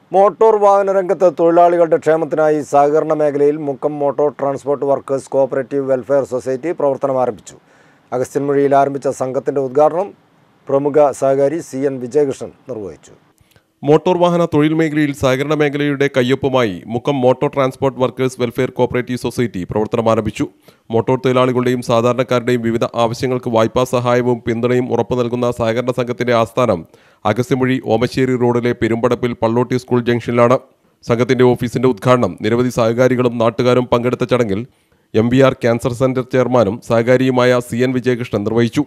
motor വാഹന രംഗത്ത് തൊഴിലാളികളുടെ ക്ഷേമത്തിനായി സഹകരണ മേഖലയിൽ Mukkam motor transport workers cooperative welfare society പ്രവർത്തനം ആരംഭിച്ചു അഗസ്ത്യൻമൊഴിയിൽ ആരംഭിച്ച സംഘത്തിന്റെ ഉദ്ഘാടനം പ്രമുഖ സഹകാരി സി എൻ വിജയകൃഷ്ണൻ നിർവഹിച്ചു മോട്ടോർ വാഹന തൊഴിൽ മേഖലയിൽ സഹകരണ മേഖലയുടെ കയ്യൊപ്പുമായി Mukkam motor transport workers welfare cooperative society പ്രവർത്തനം ആരംഭിച്ചു മോട്ടോർ തൊഴിലാളികളുടെയും സാധാരണക്കാരുടെയും വിവിധ ആവശ്യങ്ങൾക്ക് വായ്പാ സഹായവും പിന്തുണയും ഉറപ്പു നൽകുന്ന സഹകരണ സംഘത്തിന്റെ ആസ്ഥാനം അഗസ്യമൊഴി ഓമശ്ശേരി റോഡിലെ പെരുമ്പടപ്പിൽ പള്ളോട്ടി സ്കൂൾ ജംഗ്ഷനിലാണ് സംഘത്തിന്റെ ഓഫീസിന്റെ ഉദ്ഘാടനം നിരവധി സഹകാരികളും നാട്ടുകാരും പങ്കെടുത്ത ചടങ്ങിൽ M V R cancer centre ചെയർമാനും സഹകാരിയുമായ സി എൻ വിജയകൃഷ്ണൻ നിർവഹിച്ചു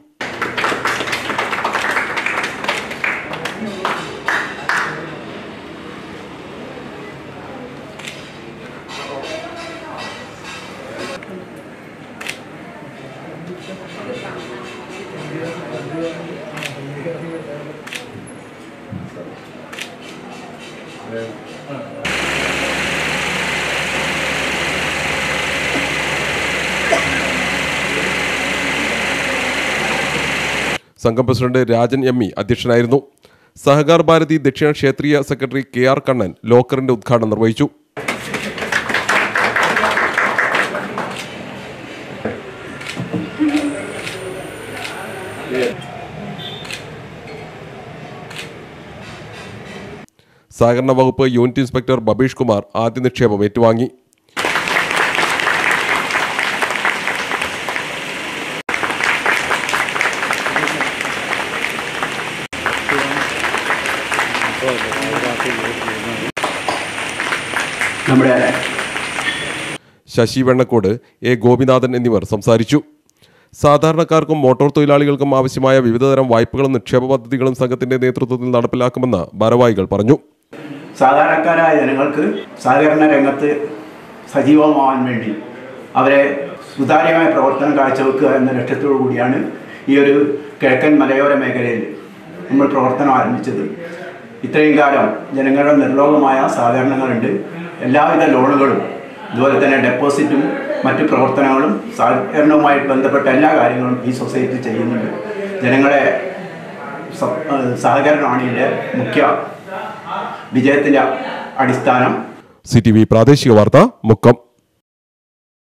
സംഘം പ്രസിഡന്റ് രാജൻ എം ഇ അധ്യക്ഷനായിരുന്നു സഹകാർ ഭാരതി ദക്ഷിണ ക്ഷേത്രീയ സെക്രട്ടറി കെ ആർ കണ്ണൻ ലോക്കറിന്റെ ഉദ്ഘാടനം നിർവഹിച്ചു സഹകരണ വകുപ്പ് യൂണിറ്റ് ഇൻസ്പെക്ടർ ബബീഷ് കുമാർ ആദ്യ നിക്ഷേപം ഏറ്റുവാങ്ങി നമ്മുടെ ശശി വെണ്ണക്കോട് എ ഗോപിനാഥൻ എന്നിവർ സംസാരിച്ചു സാധാരണക്കാർക്കും മോട്ടോർ തൊഴിലാളികൾക്കും ആവശ്യമായ വിവിധതരം വായ്പകളും നിക്ഷേപ പദ്ധതികളും സംഘത്തിന്റെ നേതൃത്വത്തിൽ നടപ്പിലാക്കുമെന്ന് ഭാരവാഹികൾ പറഞ്ഞു സാധാരണക്കാരായ ജനങ്ങൾക്ക് സഹകരണ രംഗത്ത് സജീവമാവാൻ വേണ്ടി അവരെ സുതാര്യമായ പ്രവർത്തനം കാഴ്ചവെക്കുക എന്ന ലക്ഷ്യത്തോടു കൂടിയാണ് ഈ ഒരു കിഴക്കൻ മലയോര മേഖലയിൽ നമ്മൾ പ്രവർത്തനം ആരംഭിച്ചത് ഇത്രയും കാലം ജനങ്ങളുടെ നിർലോഭമായ സഹകരണങ്ങളുണ്ട് എല്ലാവിധ ലോണുകളും അതുപോലെ തന്നെ ഡെപ്പോസിറ്റും മറ്റു പ്രവർത്തനങ്ങളും സഹകരണവുമായി ബന്ധപ്പെട്ട എല്ലാ കാര്യങ്ങളും ഈ സൊസൈറ്റി ചെയ്യുന്നുണ്ട് ജനങ്ങളെ സ- ഏഹ് സഹകരണമാണ് ഇതിൻ്റെ മുഖ്യ വിജയത്തിൻ്റെ അടിസ്ഥാനം സി ടി വി പ്രാദേശിക വാർത്ത മുക്കം